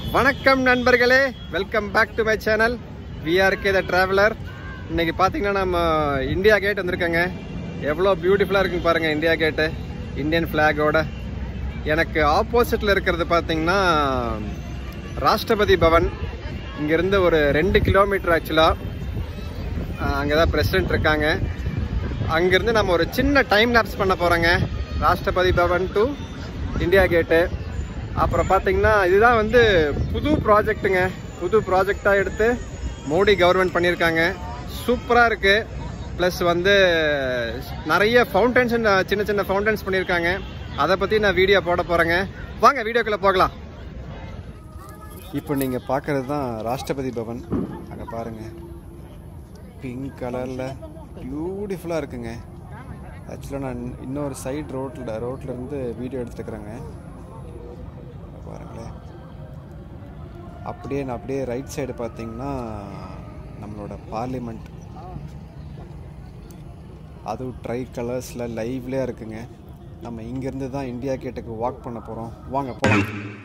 வணக்கம் நண்பர்களே welcome back to my channel VRK the traveller இன்னைக்கு பார்த்தீங்கன்னா நம்ம இந்தியா கேட் வந்திருக்கேங்க எவ்வளோ பியூட்டிஃபுல்லாக இருக்குங்க பாருங்கள் இந்தியா கேட்டு இந்தியன் ஃப்ளாகோட எனக்கு ஆப்போசிட்டில் இருக்கிறது பார்த்தீங்கன்னா ராஷ்டிரபதி பவன் இங்கேருந்து ஒரு ரெண்டு கிலோமீட்டர் ஆக்சுவலாக அங்கே தான் பிரசிடென்ட் இருக்காங்க அங்கேருந்து நம்ம ஒரு சின்ன டைம் லேப்ஸ் பண்ண போகிறோங்க ராஷ்டிரபதி பவன் டு இந்தியா கேட்டு அப்புறம் பார்த்தீங்கன்னா இதுதான் வந்து புது ப்ராஜெக்ட்டுங்க புது ப்ராஜெக்டாக எடுத்து மோடி கவர்மெண்ட் பண்ணியிருக்காங்க சூப்பராக இருக்குது ப்ளஸ் வந்து நிறைய ஃபவுண்டன்ஸ் சின்ன சின்ன ஃபவுண்டன்ஸ் பண்ணியிருக்காங்க அதை பற்றி நான் வீடியோ போட போகிறேங்க வாங்க வீடியோக்குள்ளே போகலாம் இப்போ நீங்கள் பார்க்குறது தான் ராஷ்டிரபதி பவன் அங்கே பாருங்கள் பிங்க் கலரில் பியூட்டிஃபுல்லாக இருக்குங்க ஆக்சுவலாக நான் இன்னொரு சைடு ரோட்டில் ரோட்டில் இருந்து வீடியோ எடுத்துக்கிறேங்க பாருங்களேன் அப்படியே நான் அப்படியே ரைட் சைடு பார்த்தீங்கன்னா நம்மளோட பார்லிமெண்ட் அதுவும் ட்ரை கலர்ஸில் லைவ்லேயே இருக்குங்க நம்ம இங்கேருந்து தான் இந்தியா கேட்டுக்கு வாக் பண்ண போகிறோம் வாங்க போகலாம்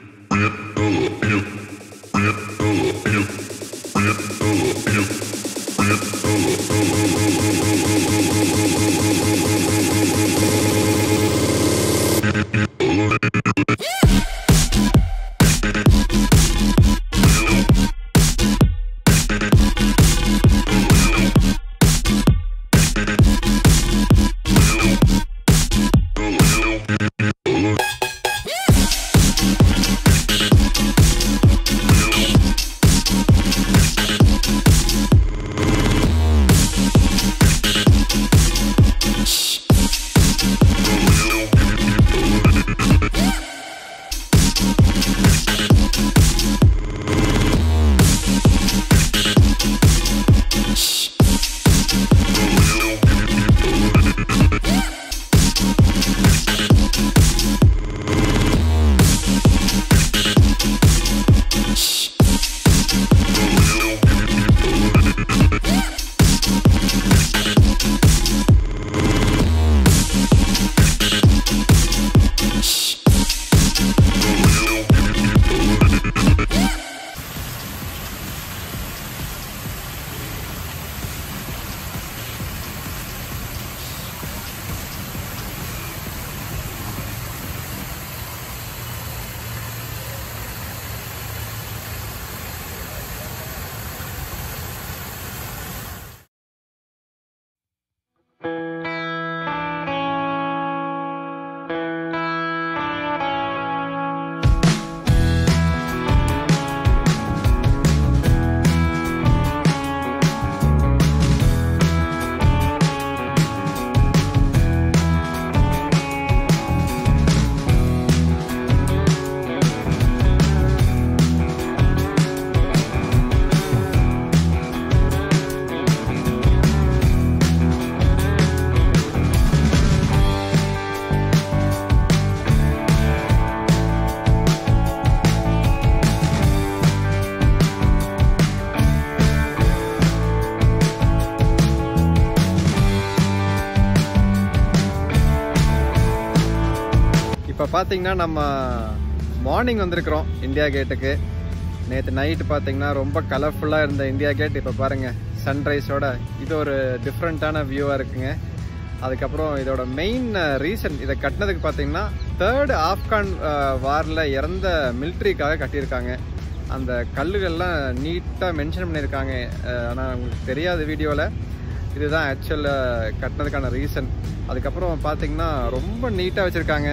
இப்போ பார்த்தீங்கன்னா நம்ம மார்னிங் வந்திருக்கிறோம் இந்தியா கேட்டுக்கு நேற்று நைட்டு பார்த்தீங்கன்னா ரொம்ப கலர்ஃபுல்லாக இருந்த இந்தியா கேட் இப்போ பாருங்கள் சன்ரைஸோட இது ஒரு டிஃப்ரெண்ட்டான வியூவாக இருக்குங்க அதுக்கப்புறம் இதோட மெயின் ரீசன் இதை கட்டினதுக்கு பார்த்தீங்கன்னா தேர்டு ஆப்கான் வாரில் இறந்த மிலிட்ரிக்காக கட்டியிருக்காங்க அந்த கல்லுகள்லாம் நீட்டாக மென்ஷன் பண்ணியிருக்காங்க ஆனால் உங்களுக்கு தெரியாத வீடியோவில் இதுதான் ஆக்சுவல் கட்டினதுக்கான ரீசன் அதுக்கப்புறம் பார்த்தீங்கன்னா ரொம்ப நீட்டாக வச்சுருக்காங்க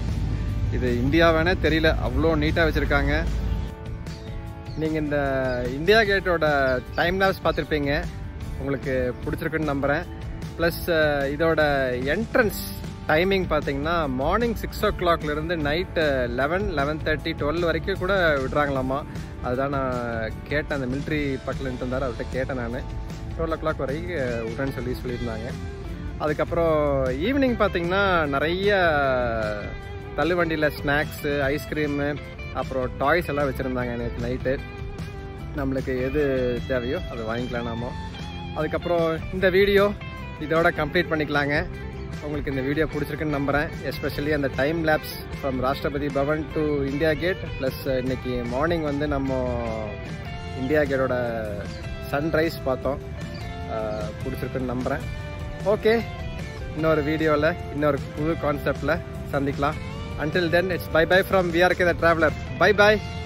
இது இந்தியாவேனே தெரியல அவ்வளோ நீட்டாக வச்சுருக்காங்க நீங்கள் இந்த இந்தியா கேட்டோட டைம் லாப்ஸ் பார்த்துருப்பீங்க உங்களுக்கு பிடிச்சிருக்குன்னு நம்புகிறேன் ப்ளஸ் இதோட என்ட்ரன்ஸ் டைமிங் பார்த்தீங்கன்னா மார்னிங் சிக்ஸ் ஓ கிளாக்லேருந்து night eleven eleven thirty twelve வரைக்கும் கூட விடுறாங்களாமா அதுதான் நான் கேட்டேன் அந்த மிலிட்ரி பக்கத்தில் நின்று இருந்தார் அவர்கிட்ட கேட்டேன் நான் டுவெல் ஓ கிளாக் வரைக்கும் விட்றேன்னு சொல்லி சொல்லியிருந்தாங்க அதுக்கப்புறம் ஈவினிங் பார்த்தீங்கன்னா நிறைய தள்ளுவண்டியில் ஸ்நாக்ஸு ஐஸ்கிரீமு அப்புறம் டாய்ஸ் எல்லாம் வச்சுருந்தாங்க நேற்று நைட்டு நம்மளுக்கு எது தேவையோ அதை வாங்கிக்கலாம் நாம அதுக்கப்புறம் இந்த வீடியோ இதோட கம்ப்ளீட் பண்ணிக்கலாங்க உங்களுக்கு இந்த வீடியோ பிடிச்சிருக்குன்னு நம்புகிறேன் எஸ்பெஷலி அந்த time lapse from Rashtrapati Bhavan to India gate plus இன்னைக்கு மார்னிங் வந்து நம்ம இந்தியா கேட்டோட சன்ரைஸ் பார்த்தோம் அஹ், பிடிச்சிருக்குன்னு நம்புகிறேன் ஓகே இன்னொரு வீடியோவில் இன்னொரு புது கான்செப்டில் சந்திக்கலாம் until then it's bye bye from VRK the traveler bye bye